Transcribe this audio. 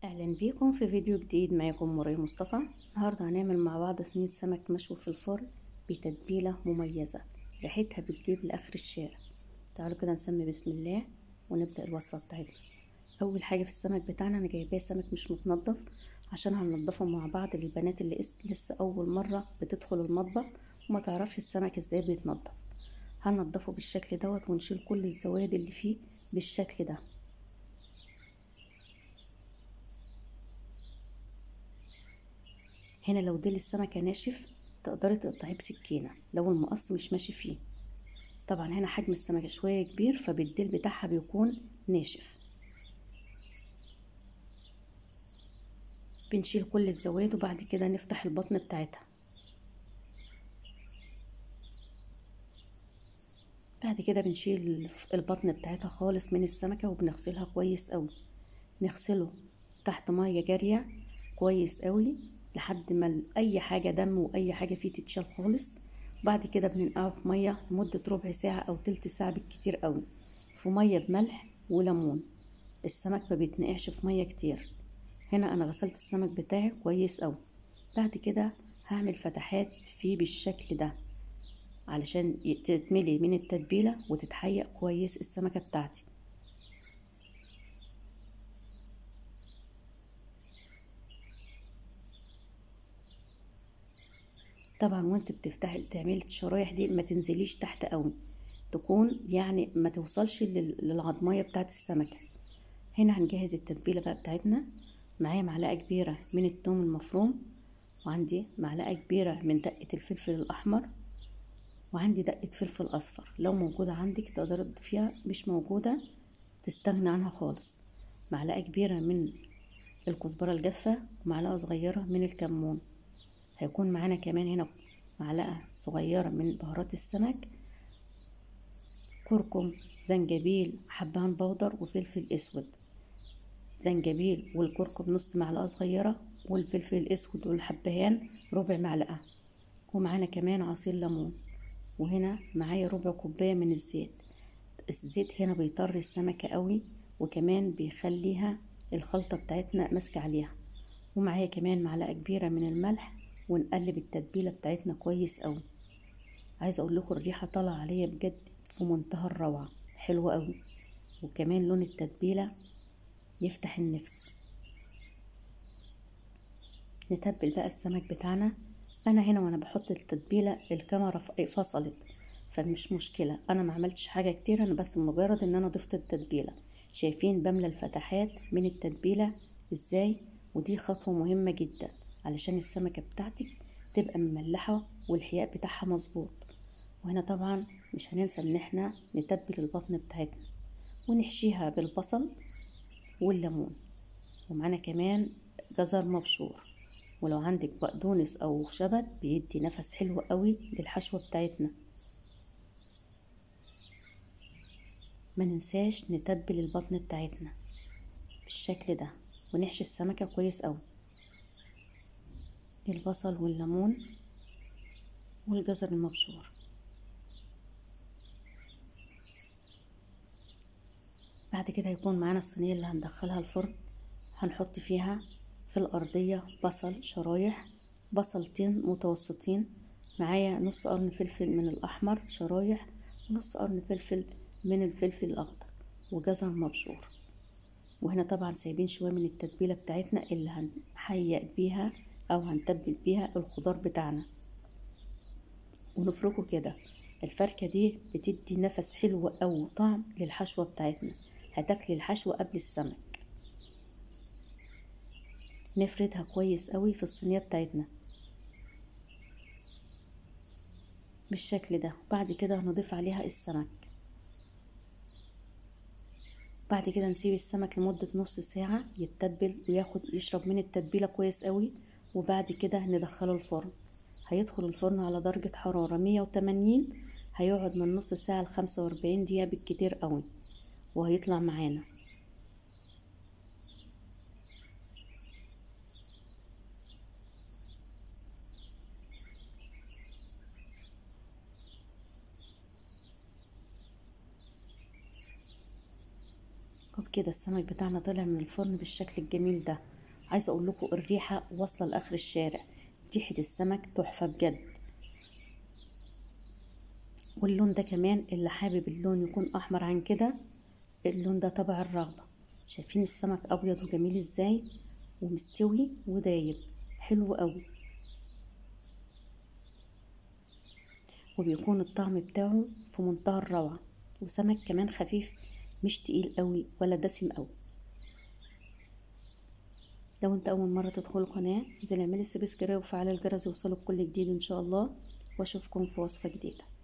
اهلا بيكم في فيديو جديد معاكم مريم مصطفى النهارده هنعمل مع بعض صينيه سمك مشوي في الفرن بتتبيله مميزه ريحتها بتجيب لاخر الشارع تعالوا كده نسمي بسم الله ونبدا الوصفه بتاعتنا اول حاجه في السمك بتاعنا انا جايباه سمك مش متنضف عشان هننضفه مع بعض للبنات اللي لسه اول مره بتدخل المطبخ وما تعرفش السمك ازاي بيتنضف هننضفه بالشكل دوت ونشيل كل الزواد اللي فيه بالشكل ده هنا لو ديل السمكة ناشف تقدري تقطعيه بسكينة لو المقص مش ماشي فيه طبعا هنا حجم السمكة شوية كبير فبالديل بتاعها بيكون ناشف بنشيل كل الزواد وبعد كده نفتح البطن بتاعتها بعد كده بنشيل البطن بتاعتها خالص من السمكة وبنغسلها كويس قوي نغسله تحت مية جارية كويس قوي لحد ما اي حاجه دم واي حاجه فيه تتشال خالص بعد كده بننقعه في ميه لمده ربع ساعه او تلت ساعه بالكتير قوي في ميه بملح وليمون السمك ما بيتنقعش في ميه كتير هنا انا غسلت السمك بتاعي كويس قوي بعد كده هعمل فتحات فيه بالشكل ده علشان تتملي من التتبيله وتتحيق كويس السمكه بتاعتي طبعا وانت بتفتحي تعملي الشرايح دي ما تنزليش تحت قوي تكون يعني ما توصلش للعضمايه بتاعت السمكه هنا هنجهز التتبيله بقى بتاعتنا معايا معلقه كبيره من الثوم المفروم وعندي معلقه كبيره من دقه الفلفل الاحمر وعندي دقه فلفل اصفر لو موجوده عندك تقدري تضيفيها مش موجوده تستغني عنها خالص معلقه كبيره من الكزبره الجافه ومعلقه صغيره من الكمون هيكون معانا كمان هنا معلقة صغيرة من بهارات السمك كركم زنجبيل حبهان بودر وفلفل اسود زنجبيل والكركم نص معلقة صغيرة والفلفل الاسود والحبهان ربع معلقة ومعانا كمان عصير ليمون وهنا معايا ربع كوباية من الزيت الزيت هنا بيطر السمكة قوي وكمان بيخليها الخلطة بتاعتنا ماسكة عليها ومعايا كمان معلقة كبيرة من الملح ونقلب التتبيله بتاعتنا كويس قوي عايزه اقول لكم الريحه طالعه عليا بجد في منتهى الروعه حلوه قوي وكمان لون التتبيله يفتح النفس نتبل بقى السمك بتاعنا انا هنا وانا بحط التتبيله الكاميرا فصلت فمش مشكله انا ما عملتش حاجه كتير انا بس مجرد ان انا ضفت التتبيله شايفين بملى الفتحات من التتبيله ازاي ودي خطوه مهمه جدا علشان السمكة بتاعتك تبقى مملحة والحياء بتاعها مظبوط وهنا طبعا مش هننسى ان احنا نتبل البطن بتاعتنا ونحشيها بالبصل والليمون ومعانا كمان جزر مبشور ولو عندك بقدونس او شبت بيدي نفس حلو قوي للحشوة بتاعتنا ما ننساش نتبل البطن بتاعتنا بالشكل ده ونحشي السمكة كويس قوي البصل والليمون والجزر المبشور بعد كده هيكون معانا الصينية اللي هندخلها الفرن هنحط فيها في الأرضية بصل شرايح بصلتين متوسطين معايا نص قرن فلفل من الأحمر شرايح ونص قرن فلفل من الفلفل الأخضر وجزر مبشور وهنا طبعا سايبين شوية من التتبيلة بتاعتنا اللي هنحيق بيها او هنتبل بيها الخضار بتاعنا ونفركه كده الفركة دي بتدي نفس حلو او طعم للحشوة بتاعتنا هتاكلي الحشوة قبل السمك نفردها كويس قوي في الصينية بتاعتنا بالشكل ده بعد كده هنضيف عليها السمك بعد كده نسيب السمك لمدة نص ساعة يتبل وياخد يشرب من التتبيلة كويس قوي وبعد كده ندخله الفرن هيدخل الفرن على درجة حرارة مية وتمانين هيقعد من نص ساعة لخمسة وأربعين دقيقة بالكتير قوي وهيطلع معانا وبكده السمك بتاعنا طلع من الفرن بالشكل الجميل ده عايزه اقول لكم الريحه واصله لاخر الشارع ريحه السمك تحفه بجد واللون ده كمان اللي حابب اللون يكون احمر عن كده اللون ده تبع الرغبه شايفين السمك ابيض وجميل ازاي ومستوي ودايب حلو قوي وبيكون الطعم بتاعه في منتهى الروعه وسمك كمان خفيف مش تقيل قوي ولا دسم قوي لو انت اول مره تدخل القناه انزل اعملي سبسكرايب وفعل الجرس يوصلك كل جديد ان شاء الله واشوفكم في وصفه جديده